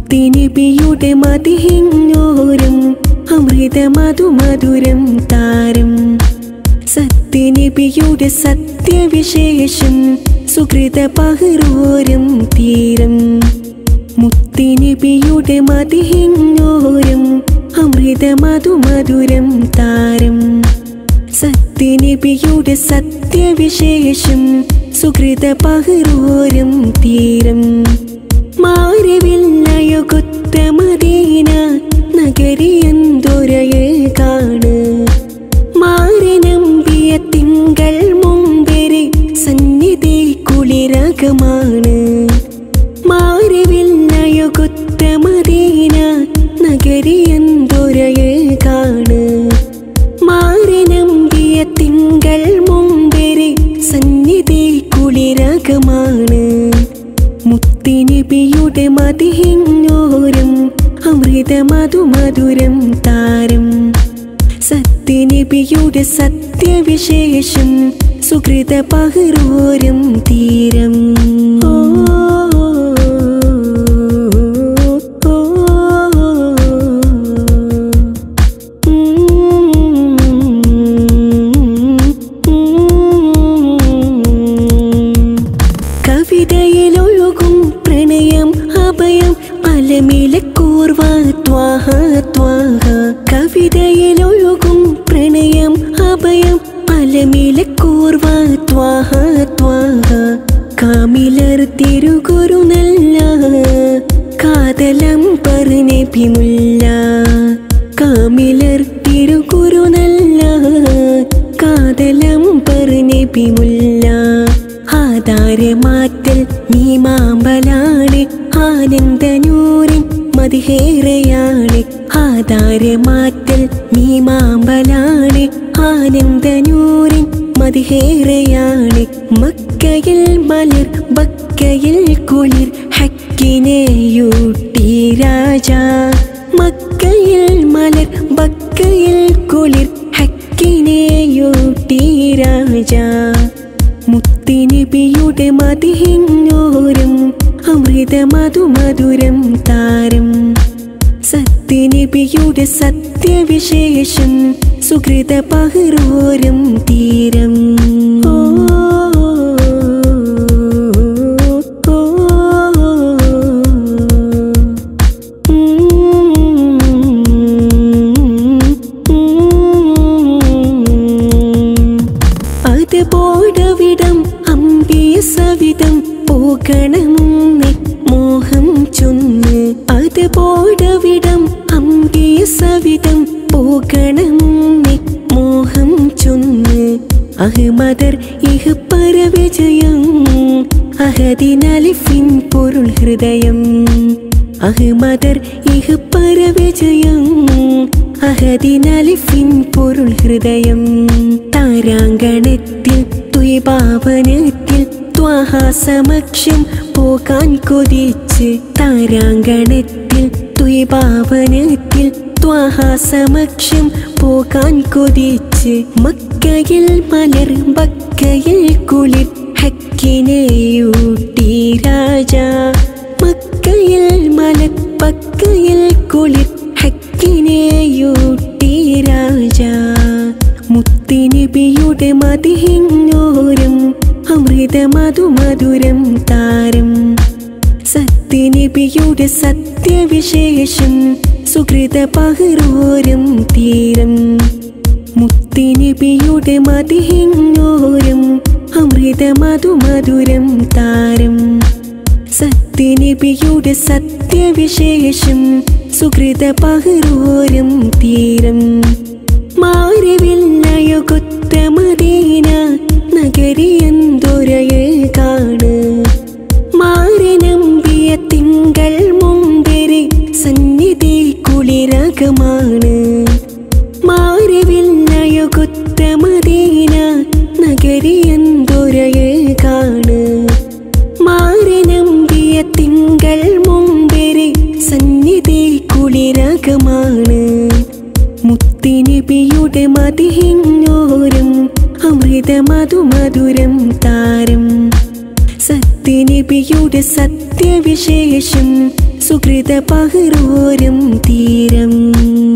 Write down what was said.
മുത്തിനിബിയുടെ മതിഹിഞ്ഞോരും അമൃത മധുമധുരം താരം സത്യനിബിയുടെ സത്യവിശേഷം സുഹൃത പഹരോരം തീരം മുത്തിനിബിയുടെ മതിഹിഞ്ഞോരും അമൃത മധുമധുരം താരം സത്യനിബിയുടെ സത്യവിശേഷം സുഹൃത പഹരോരം തീരം മാരവില്ലയുകൊത്ത മദീന നഗരിയന്തുരയെ കാണ് മാരനമ്പിയ തിങ്കൾ മുമ്പെരി സന്നിധി കുളിരകമാണ് മാരവില്ലയുകൊത്ത മദീന നഗരിയന്തുരയെ കാണ് മാരനമ്പിയ തിങ്കൾ മുമ്പെരി സന്നിധി കുളിരകമാണ് മുത്തിനിബിയുടെ മതിഹിഞ്ഞോരും അമൃത മധുമധുരം താരം സത്യനിബിയുടെ സത്യവിശേഷം സുഹൃത പഹരോരം തീരം ഓ, ഓ, കവിതയിലൊഴുകും പ്രണയം അഭയം അലമിലക്കൂർവ ത്വാഹ ത്വാഹ കവിതയിലൊഴുകും പ്രണയം അഭയം അലമിലക്കൂർവ ത്വാഹ ത്വാഹ കാമിലർ തിരുകുരു നല്ല കാതലം പറഞ്ഞിമുല്ല കാമിലർ തിരുകുരു നല്ല കാതലം പറഞ്ഞിമുല്ല ആധാരമാറ്റൽ നീ മാമ്പലാണ് ആനന്ദനൂറിൻ മതിഹേറെയാണ് ആധാരമാറ്റൽ നീ മാമ്പലാണ് ആനന്ദനൂറിൻ മതിഹേറെയാണ് മക്കയിൽ മലർ ബക്കയിൽ കുളിർ ഹക്കിനെയൂട്ടി രാജ മക്കയിൽ മലർ ബക്കയിൽ കുളിർ ഹക്കിനെയൂട്ടി രാജ മുത്തിനിബിയുടെ മതിഹിഞ്ഞോരും അമൃത മധുമധുരം താരം സത്യനിബിയുടെ സത്യവിശേഷം സുഹൃത പഹരോരം തീരം ഓ, ഓ, അത് പോടവിടം അമ്പിയ സവിധം പോകണമെന്ന് മോഹം ചൊന്ന് അത് പോടവിടം അമ്പിയ സവിധം പോകണമെന്ന് മോഹം ചൊന്ന് അഹ്മദർ ഇഹ് പരവിജയം അഹദിനലിഫിൻ പൊരുൾ ഹൃദയം അഹ്മദർ ഇഹ് പരവിജയം അഹദിനലിഫിൻ പൊരുൾ ഹൃദയം താരാങ്കണത്തിൽ തുയപാവനത്തിൽ ത്വാഹ സമക്ഷം പോകാൻ കൊതിച്ച് താരാങ്കണത്തിൽ തുയപാവനത്തിൽ ത്വാഹ സമക്ഷം പോകാൻ കൊതിച്ച് മക്കയിൽ മലർ ബക്കയിൽ കുളിർ ഹക്കിനെയൂട്ടി രാജ മക്കയിൽ മലർ ബക്കയിൽ കുളിർ ഹക്കിനെയൂട്ടി രാജ മുത്തിനിബിയുടെ മതിഹിഞ്ഞോരും അമൃത മധുമധുരം താരം സത്യനിബിയുടെ സത്യവിശേഷം സുഹൃത പഹരോരം തീരം മുത്തിനിബിയുടെ മതിഹിഞ്ഞോരും അമൃത മധുമധുരം താരം സത്യനിബിയുടെ സത്യവിശേഷം സുഹൃത പഹരോരം തീരം മാരവില്ലയുകൊത്ത മദീന നഗരിയന്തുരയെ കാണ് മാരനമ്പിയ തിങ്കൾ മുമ്പെരി സന്നിധി കുളിരകമാണ് മാരവില്ലയുകൊത്ത മദീന നഗരിയന്തുരയെ കാണ് മാരനമ്പിയ തിങ്കൾ മുമ്പെരി സന്നിധി കുളിരകമാണ് മുത്തിനിബിയുടെ മതിഹിഞ്ഞോരും അമൃത മധുമധുരം താരം സത്യനിബിയുടെ സത്യവിശേഷം സുഹൃത പകരോരം തീരം